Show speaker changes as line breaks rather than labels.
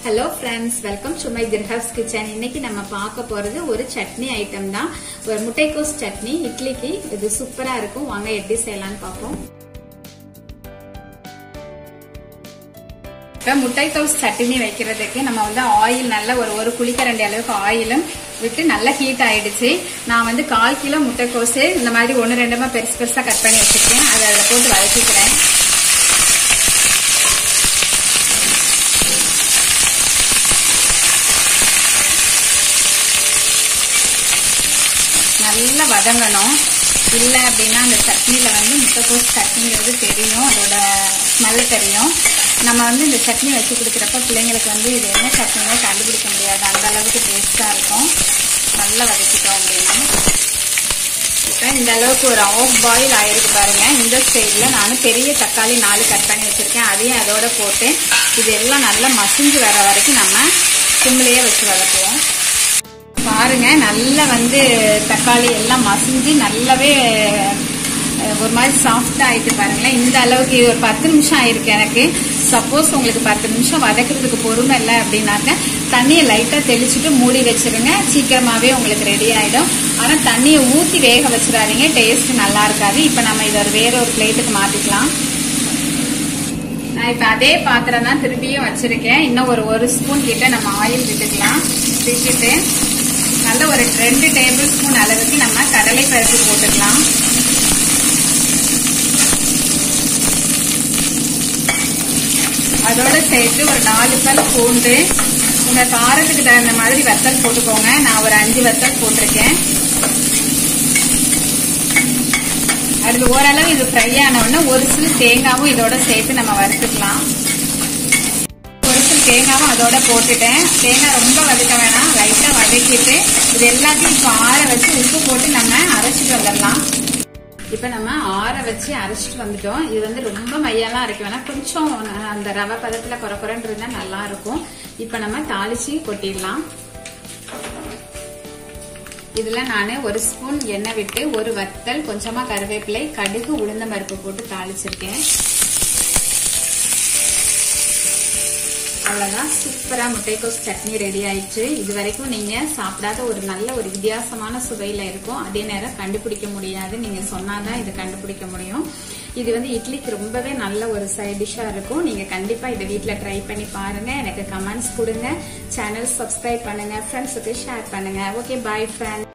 hello friends welcome to my திர்ஹாஸ் kitchen இன்னைக்கு நம்ம பார்க்க போறது ஒரு சட்னி ஐட்டம் தான் ஒரு முட்டைக்கோஸ் சட்னி இட்லிக்கு இது சூப்பரா இருக்கும் வாங்க எப்படி செய்யலாம்னு பார்ப்போம் இப்போ முட்டைக்கோஸ் சட்னி வைக்கிறதுக்கு நம்ம வந்து ஆயில் நல்ல ஒரு ஒரு குளிக்கரண்டி அளவுக்கு ஆயிலும் விட்டு நல்லா ஹீட் ஆயிடுச்சு நான் வந்து கால் கிலோ முட்டைக்கோசு இந்த மாதிரி ஒன்று ரெண்டுமா பெருசு பெருசாக கட் பண்ணி வச்சிருக்கேன் அதை அதில் போட்டு வதக்கிக்கிறேன் நல்லா வதங்கணும் இல்லை அப்படின்னா அந்த சட்னியில் வந்து முட்டைக்கோஸ் சட்னிங்கிறது தெரியும் அதோட ஸ்மெல் தெரியும் நம்ம வந்து இந்த சட்னி வச்சு கொடுக்குறப்ப பிள்ளைங்களுக்கு வந்து இது என்ன சட்னினே கண்டுபிடிக்க முடியாது அந்த அளவுக்கு டேஸ்டாக இருக்கும் நல்லா வதக்கிட்டோம் அப்படின்னு இப்போ இந்த அளவுக்கு ஒரு ஆஃப் பாயில் ஆயிருக்கு பாருங்க இந்த ஸ்டேஜில் நான் பெரிய தக்காளி நாலு கட் பண்ணி வச்சுருக்கேன் அதையும் அதோட போட்டு இது எல்லாம் நல்லா மசிஞ்சு வர வரைக்கும் நம்ம சிம்மிலேயே வச்சு வளர்க்குவோம் பாருங்க நல்லா வந்து தக்காளி எல்லாம் மசிஞ்சு நல்லாவே ஒரு மாதிரி சாஃப்டா ஆயிட்டு பாருங்களேன் இந்த அளவுக்கு ஒரு பத்து நிமிஷம் ஆயிருக்கு எனக்கு சப்போஸ் உங்களுக்கு பத்து நிமிஷம் வதக்குறதுக்கு பொறுமை இல்லை அப்படின்னாக்க தண்ணியை லைட்டா தெளிச்சுட்டு மூடி வச்சிருங்க சீக்கிரமாவே உங்களுக்கு ரெடி ஆயிடும் ஆனா தண்ணியை ஊத்தி வேக வச்சிடாதீங்க டேஸ்ட் நல்லா இருக்காது இப்ப நம்ம இதை ஒரு வேற ஒரு பிளேட்டுக்கு மாத்திக்கலாம் நான் இப்ப அதே பாத்திரம் தான் திருப்பியும் வச்சிருக்கேன் இன்னும் ஒரு ஒரு ஸ்பூன் கிட்ட நம்ம ஆயில் விட்டுக்கலாம் விட்டுட்டு நல்ல ஒரு ரெண்டு டேபிள் ஸ்பூன் அளவுக்கு நம்ம கடலை பருப்பு போட்டுக்கலாம் அதோட சேர்த்து ஒரு நாலு பல் பூண்டு உங்க காரத்துக்கு தகுந்த மாதிரி வத்தல் போட்டுக்கோங்க நான் ஒரு அஞ்சு வத்தல் போட்டிருக்கேன் அடுத்து ஓரளவு இது ஃப்ரை ஆனவுடனே ஒரு சில தேங்காவும் இதோட சேர்த்து நம்ம வறுத்துக்கலாம் ஒரு சில தேங்காவும் அதோட போட்டுட்டேன் தேங்காய் ரொம்ப வதக்க வேணாம் லைட்டா வதக்கிட்டு இது எல்லாத்தையும் இப்போ ஆற வச்சு உப்பு போட்டு நம்ம அரைச்சிட்டு வந்துடலாம் இப்ப நம்ம ஆற வச்சு அரைச்சிட்டு வந்துட்டோம் இது வந்து ரொம்ப மையெல்லாம் அரைக்க வேணாம் கொஞ்சம் அந்த ரவை பதத்துல குறை குறைன்னு இருந்தா நல்லா இருக்கும் இப்ப நம்ம தாளிச்சு கொட்டிடலாம் இதுல நான் ஒரு ஸ்பூன் எண்ணெய் விட்டு ஒரு வத்தல் கொஞ்சமா கருவேப்பிலை கடுகு உளுந்த பருப்பு போட்டு தாளிச்சிருக்கேன் அவ்வளவுதான் சூப்பரா முட்டைக்கோஸ் சட்னி ரெடி ஆயிடுச்சு இது வரைக்கும் நீங்க சாப்பிடாத ஒரு நல்ல ஒரு வித்தியாசமான சுவையில இருக்கும் அதே நேரம் கண்டுபிடிக்க முடியாது நீங்க சொன்னாதான் இது கண்டுபிடிக்க முடியும் இது வந்து இட்லிக்கு ரொம்பவே நல்ல ஒரு சைட் டிஷ்ஷா இருக்கும் நீங்க கண்டிப்பா இதை வீட்டுல ட்ரை பண்ணி பாருங்க எனக்கு கமெண்ட்ஸ் கொடுங்க சேனல் சப்ஸ்கிரைப் பண்ணுங்க ஃப்ரெண்ட்ஸுக்கு ஷேர் பண்ணுங்க ஓகே பாய் ஃப்ரெண்ட்